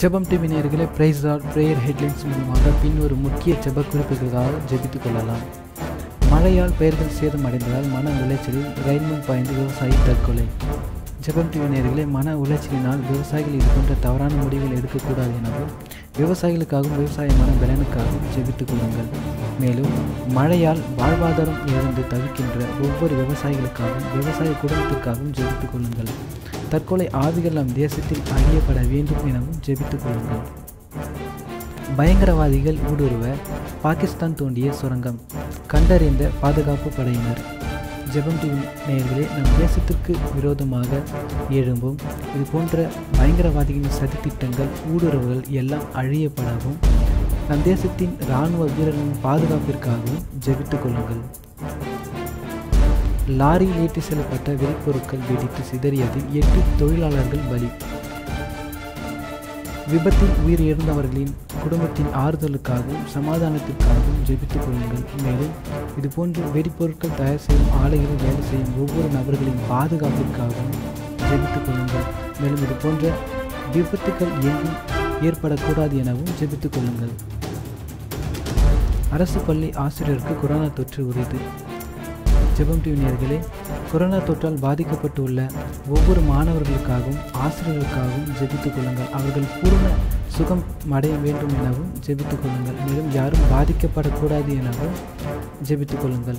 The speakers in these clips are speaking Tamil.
ஜெபம் டிவி நேயர்களே பிரைஸ் ஆர் பிரேயர் ஹெட்லைன்ஸ் மூலமாக பின்வரும் முக்கிய ஜெப குறிப்புகளுக்காக ஜெபித்துக் கொள்ளலாம் மழையால் பயிர்கள் சேதமடைந்ததால் மன உளைச்சலில் ரயில்முன் பாய்ந்து விவசாயி தற்கொலை ஜெபம் டிவி நேயர்களே மன உளைச்சலினால் விவசாயிகள் இது போன்ற தவறான முடிவுகள் எடுக்கக்கூடாது எனவும் விவசாயிகளுக்காகவும் விவசாயமான பலனுக்காகவும் ஜெபித்துக் கொள்ளுங்கள் மேலும் மழையால் வாழ்வாதாரம் இழந்து தவிக்கின்ற ஒவ்வொரு விவசாயிகளுக்காகவும் விவசாய குடும்பத்திற்காகவும் ஜெபித்துக் கொள்ளுங்கள் தற்கொலை ஆவிகள் நம் தேசத்தில் அழியப்பட வேண்டும் எனவும் ஜெபித்துக் கொள்ளுங்கள் பயங்கரவாதிகள் ஊடுருவ பாகிஸ்தான் தோண்டிய சுரங்கம் கண்டறிந்த பாதுகாப்பு படையினர் ஜெபம் டிவி நேயர்களே நம் தேசத்திற்கு விரோதமாக எழும்பும் இது போன்ற பயங்கரவாதிகளின் சதித்திட்டங்கள் ஊடுருவல் எல்லாம் அழியப்படவும் நம் தேசத்தின் இராணுவ வீரர்களின் பாதுகாப்பிற்காகவும் ஜெபித்துக் கொள்ளுங்கள் லாரியில் ஏற்றி செல்லப்பட்ட வெடிப்பொருட்கள் வெடித்து சிதறியதில் எட்டு தொழிலாளர்கள் பலி விபத்தில் உயிரிழந்தவர்களின் குடும்பத்தின் ஆறுதலுக்காகவும் சமாதானத்திற்காகவும் ஜெபித்துக் கொள்ளுங்கள் மேலும் இதுபோன்று வெடிப்பொருட்கள் தயார் செய்யும் ஆலைகளில் வேலை செய்யும் ஒவ்வொரு நபர்களின் பாதுகாப்பிற்காகவும் ஜெபித்துக் கொள்ளுங்கள் மேலும் இது போன்ற விபத்துக்கள் எங்கும் ஏற்படக்கூடாது எனவும் ஜெபித்துக் கொள்ளுங்கள் அரசு பள்ளி ஆசிரியருக்கு கொரோனா தொற்று உறுதி ஜெபம் டிவி நேயர்களே கொரோனா தொற்றால் பாதிக்கப்பட்டுள்ள ஒவ்வொரு மாணவர்களுக்காகவும் ஆசிரியர்களுக்காகவும் ஜெபித்துக் கொள்ளுங்கள் அவர்கள் பூர்ண சுகம் அடைய வேண்டும் எனவும் ஜெபித்துக் கொள்ளுங்கள் மேலும் யாரும் பாதிக்கப்படக்கூடாது எனவும் ஜெபித்துக் கொள்ளுங்கள்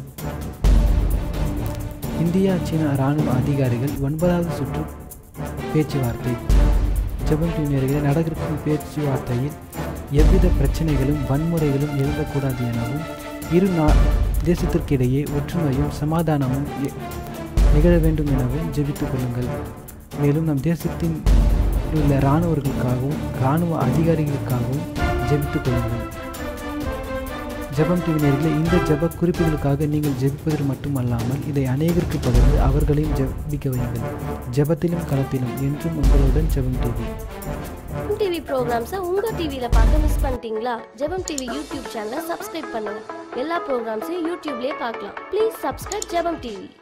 இந்தியா சீனா இராணுவ அதிகாரிகள் ஒன்பதாவது சுற்று பேச்சுவார்த்தை ஜெபம் டிவி நேயர்களே நடக்கும் பேச்சுவார்த்தையில் எவ்வித பிரச்சனைகளும் வன்முறைகளும் எழுதக்கூடாது எனவும் இரு நா தேசத்திற்கிடையே ஒற்றுமையும் சமாதானமும் எ- நிகழ வேண்டும் எனவும் ஜெபித்துக் கொள்ளுங்கள் மேலும் நம் தேசத்தின் உள்ள இராணுவர்களுக்காகவும் இராணுவ அதிகாரிகளுக்காகவும் ஜெபித்துக் கொள்ளுங்கள் ஜெபம் டிவினர்களே இந்த ஜெப குறிப்புகளுக்காக நீங்கள் ஜெபிப்பது மட்டுமல்லாமல் இதை அநேகருக்கு பகிர்ந்து அவர்களையும் ஜெபிக்க வையுங்கள் ஜெபத்திலும் களத்திலும் என்றும் உங்களுடன் ஜெபம் டிவி ஜெபம் டிவி ப்ரோக்ராம்ஸை உங்கள் டிவியில் பார்க்க மிஸ் பண்ணிட்டீங்களா ஜெபம் டிவி யூடியூப் சேனலை சப்ஸ்கிரைப் பண்ணுங்க எல்லா ப்ரோக்ராம்ஸையும் யூடியூப்லேயே பார்க்கலாம் ப்ளீஸ் சப்ஸ்கிரைப் ஜெபம் டிவி